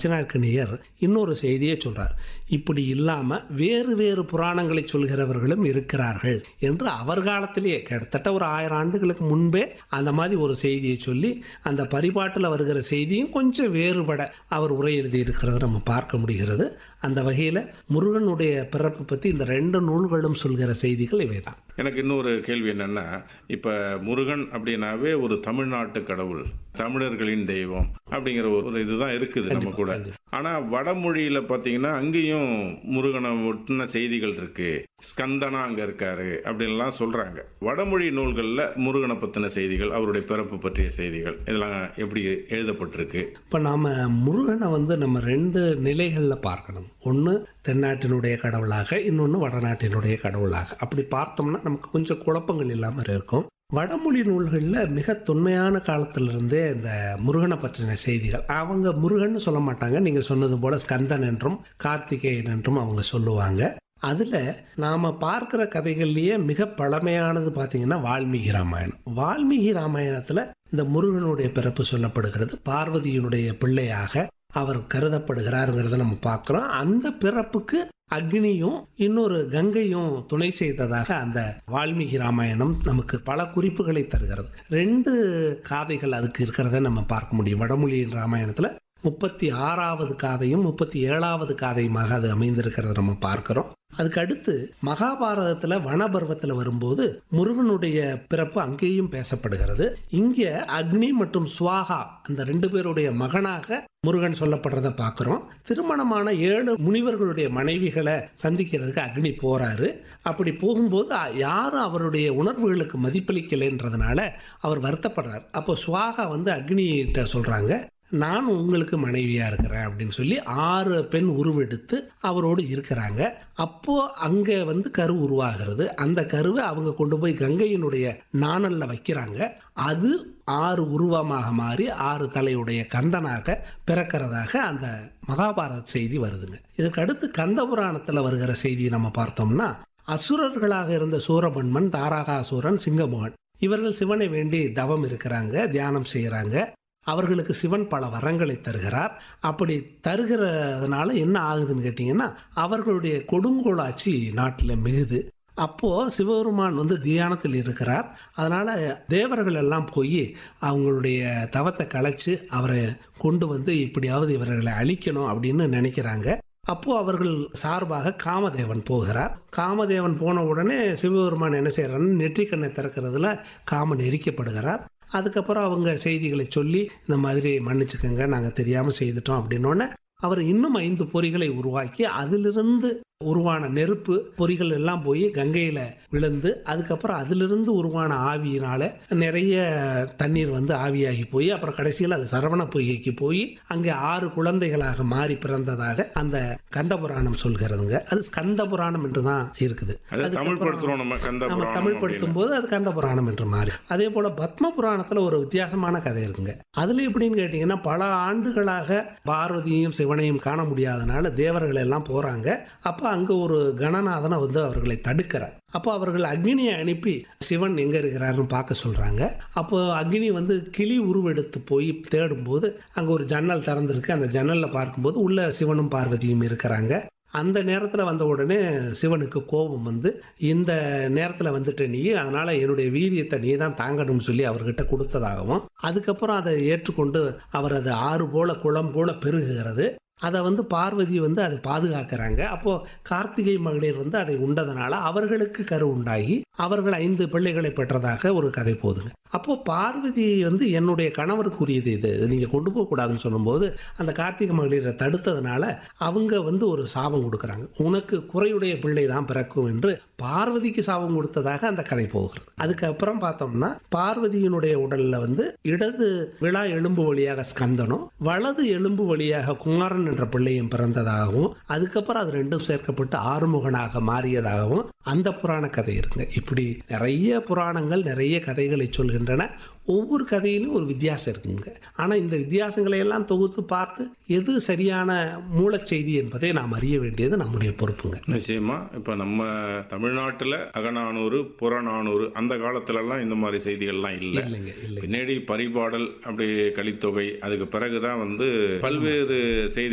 சினார்கனியர் இன்னொரு செய்தியை சொல்றார் இப்படி இல்லாம வேறு வேறு புராணங்களை சொல்கிறவர்களும் இருக்கிறார்கள் என்று அவர் காலத்திலேயே கிட்டத்தட்ட ஒரு ஆயிரம் ஆண்டுகளுக்கு முன்பே அந்த மாதிரி ஒரு செய்தியை சொல்லி அந்த பரிபாட்டில் வருகிற செய்தியும் கொஞ்சம் வேறுபட அவர் உரை எழுதி இருக்கிறத நம்ம பார்க்க முடிகிறது அந்த வகையில் முருகனுடைய பிறப்பு பற்றி இந்த ரெண்டு நூல்களும் சொல்கிற செய்திகள் இவைதான் எனக்கு இன்னொரு கேள்வி என்னன்னா இப்ப முருகன் அப்படின்னாவே ஒரு தமிழ்நாட்டு கடவுள் தமிழர்களின் தெய்வம் அப்படிங்கிற ஒரு இதுதான் இருக்குது நம்ம கூட ஆனா வடமொழியில பாத்தீங்கன்னா அங்கேயும் முருகனை ஒட்டின செய்திகள் இருக்கு ஸ்கந்தனா அங்க இருக்காரு அப்படின்லாம் சொல்றாங்க வடமொழி நூல்கள்ல முருகனை பத்தின செய்திகள் அவருடைய பிறப்பு பற்றிய செய்திகள் இதெல்லாம் எப்படி எழுதப்பட்டிருக்கு இப்போ நாம் முருகனை வந்து நம்ம ரெண்டு நிலைகளில் பார்க்கணும் ஒன்று தென்னாட்டினுடைய கடவுளாக இன்னொன்று வடநாட்டினுடைய கடவுளாக அப்படி பார்த்தோம்னா நமக்கு கொஞ்சம் குழப்பங்கள் இல்லாமல் இருக்கும் வடமொழி நூல்களில் மிக தொன்மையான காலத்திலிருந்தே இந்த முருகனை பற்றின செய்திகள் அவங்க முருகன்னு சொல்ல மாட்டாங்க நீங்கள் சொன்னது போல ஸ்கந்தன் என்றும் கார்த்திகேயன் என்றும் அவங்க சொல்லுவாங்க அதில் நாம் பார்க்குற கதைகள்லேயே மிக பழமையானது பார்த்தீங்கன்னா வால்மீகி ராமாயணம் வால்மீகி ராமாயணத்தில் இந்த முருகனுடைய பிறப்பு சொல்லப்படுகிறது பார்வதியினுடைய பிள்ளையாக அவர் கருதப்படுகிறாருங்கிறத நம்ம பார்க்குறோம் அந்த பிறப்புக்கு அக்னியும் இன்னொரு கங்கையும் துணை செய்ததாக அந்த வால்மீகி ராமாயணம் நமக்கு பல குறிப்புகளை தருகிறது ரெண்டு காதைகள் அதுக்கு இருக்கிறத நம்ம பார்க்க முடியும் வடமொழி ராமாயணத்தில் முப்பத்தி ஆறாவது காதையும் முப்பத்தி ஏழாவது காதையுமாக அது அமைந்திருக்கிறத நம்ம பார்க்கிறோம் அதுக்கு அடுத்து மகாபாரதத்துல வனபர்வத்தில் வரும்போது முருகனுடைய பிறப்பு அங்கேயும் பேசப்படுகிறது இங்க அக்னி மற்றும் சுவாகா அந்த ரெண்டு பேருடைய மகனாக முருகன் சொல்லப்படுறத பார்க்கிறோம் திருமணமான ஏழு முனிவர்களுடைய மனைவிகளை சந்திக்கிறதுக்கு அக்னி போறாரு அப்படி போகும்போது அ- யாரும் அவருடைய உணர்வுகளுக்கு மதிப்பளிக்கலைன்றதுனால அவர் வருத்தப்படுறார் அப்போ சுவாகா வந்து அக்னிகிட்ட சொல்றாங்க நான் உங்களுக்கு மனைவியா இருக்கிறேன் அப்படின்னு சொல்லி ஆறு பெண் உருவெடுத்து அவரோடு இருக்கிறாங்க அப்போ அங்க வந்து கரு உருவாகிறது அந்த கருவை அவங்க கொண்டு போய் கங்கையினுடைய நாணல்ல வைக்கிறாங்க அது ஆறு உருவமாக மாறி ஆறு தலையுடைய கந்தனாக பிறக்கிறதாக அந்த மகாபாரத செய்தி வருதுங்க இதுக்கு அடுத்து கந்த புராணத்துல வருகிற செய்தியை நம்ம பார்த்தோம்னா அசுரர்களாக இருந்த சூரபன்மன் தாராகாசூரன் சிங்கமோகன் இவர்கள் சிவனை வேண்டி தவம் இருக்கிறாங்க தியானம் செய்கிறாங்க அவர்களுக்கு சிவன் பல வரங்களை தருகிறார் அப்படி தருகிறதுனால என்ன ஆகுதுன்னு கேட்டிங்கன்னா அவர்களுடைய கொடுங்கோலாட்சி நாட்டில் மிகுது அப்போ சிவபெருமான் வந்து தியானத்தில் இருக்கிறார் அதனால தேவர்கள் எல்லாம் போய் அவங்களுடைய தவத்தை கலைச்சு அவரை கொண்டு வந்து இப்படியாவது இவர்களை அழிக்கணும் அப்படின்னு நினைக்கிறாங்க அப்போ அவர்கள் சார்பாக காமதேவன் போகிறார் காமதேவன் போன உடனே சிவபெருமான் என்ன செய்யறாருன்னு நெற்றிக்கண்ணை திறக்கிறதுல காமன் எரிக்கப்படுகிறார் அதுக்கப்புறம் அவங்க செய்திகளை சொல்லி இந்த மாதிரி மன்னிச்சுக்கோங்க நாங்கள் தெரியாமல் செய்துட்டோம் அப்படின்னோடனே அவர் இன்னும் ஐந்து பொறிகளை உருவாக்கி அதிலிருந்து உருவான நெருப்பு பொறிகள் எல்லாம் போய் கங்கையில விழுந்து அதுக்கப்புறம் அதிலிருந்து உருவான ஆவியினால நிறைய தண்ணீர் வந்து ஆவியாகி போய் அப்புறம் கடைசியில் அது சரவண பொய்கைக்கு போய் அங்கே ஆறு குழந்தைகளாக மாறி பிறந்ததாக அந்த கந்த புராணம் சொல்கிறதுங்க அது ஸ்கந்த புராணம் என்று தான் இருக்குது அதை தமிழ் படுத்துறோம் நம்ம கந்த நம்ம புராணம் தமிழ் அப்படின்னு. படுத்தும் போது அது கந்த புராணம் என்று மாறி அதே போல பத்ம புராணத்துல ஒரு வித்தியாசமான கதை இருக்குங்க அதுல எப்படின்னு கேட்டீங்கன்னா பல ஆண்டுகளாக பார்வதியும் சிவனையும் காண முடியாதனால தேவர்கள் எல்லாம் போறாங்க அப்ப அங்க ஒரு கணநாதனை வந்து அவர்களை தடுக்கிறார் அப்போ அவர்கள் அக்னியை அனுப்பி சிவன் எங்க இருக்கிறாருன்னு பார்க்க சொல்றாங்க அப்போ அக்னி வந்து கிளி உருவெடுத்து போய் தேடும்போது அங்க ஒரு ஜன்னல் திறந்திருக்கு அந்த ஜன்னல்ல பார்க்கும்போது உள்ள சிவனும் பார்வதியும் இருக்கிறாங்க அந்த நேரத்தில் வந்த உடனே சிவனுக்கு கோபம் வந்து இந்த நேரத்தில் வந்துட்ட நீ அதனால் என்னுடைய வீரியத்தை நீ தான் தாங்கணும்னு சொல்லி அவர்கிட்ட கொடுத்ததாகவும் அதுக்கப்புறம் அதை ஏற்றுக்கொண்டு அவர் அது ஆறு போல குளம் போல பெருகுகிறது அதை வந்து பார்வதி வந்து அதை பாதுகாக்கிறாங்க அப்போ கார்த்திகை மகளிர் வந்து அதை உண்டதனால அவர்களுக்கு கரு உண்டாகி அவர்கள் ஐந்து பிள்ளைகளை பெற்றதாக ஒரு கதை போகுதுங்க அப்போ பார்வதி வந்து என்னுடைய கணவருக்குரியது இது இது நீங்க கொண்டு போக கூடாதுன்னு சொல்லும்போது அந்த கார்த்திகை மகளிரை தடுத்ததுனால அவங்க வந்து ஒரு சாபம் கொடுக்குறாங்க உனக்கு குறையுடைய பிள்ளை தான் பிறக்கும் என்று பார்வதிக்கு சாபம் கொடுத்ததாக அந்த கதை போகிறது அதுக்கப்புறம் பார்த்தோம்னா பார்வதியினுடைய உடல்ல வந்து இடது விழா எலும்பு வழியாக ஸ்கந்தனும் வலது எலும்பு வழியாக குமாரன் என்ற பிள்ளையும் பிறந்ததாகவும் அதுக்கப்புறம் அது ரெண்டும் சேர்க்கப்பட்டு ஆறுமுகனாக மாறியதாகவும் அந்த புராண கதை இருங்க இப்படி நிறைய புராணங்கள் நிறைய கதைகளை சொல்கின்றன ஒவ்வொரு கதையிலும் ஒரு வித்தியாசம் இருக்குங்க ஆனால் இந்த வித்தியாசங்களை எல்லாம் தொகுத்து பார்த்து எது சரியான மூலச்செய்தி என்பதை நாம் அறிய வேண்டியது நம்முடைய பொறுப்புங்க நிச்சயமா இப்ப நம்ம தமிழ்நாட்டுல அகநானூறு புறநானூறு அந்த காலத்துலலாம் இந்த மாதிரி செய்திகள்லாம் இல்லை இல்லைங்க இல்லை பின்னாடி பரிபாடல் அப்படி கலித்தொகை அதுக்கு பிறகுதான் வந்து பல்வேறு செய்தி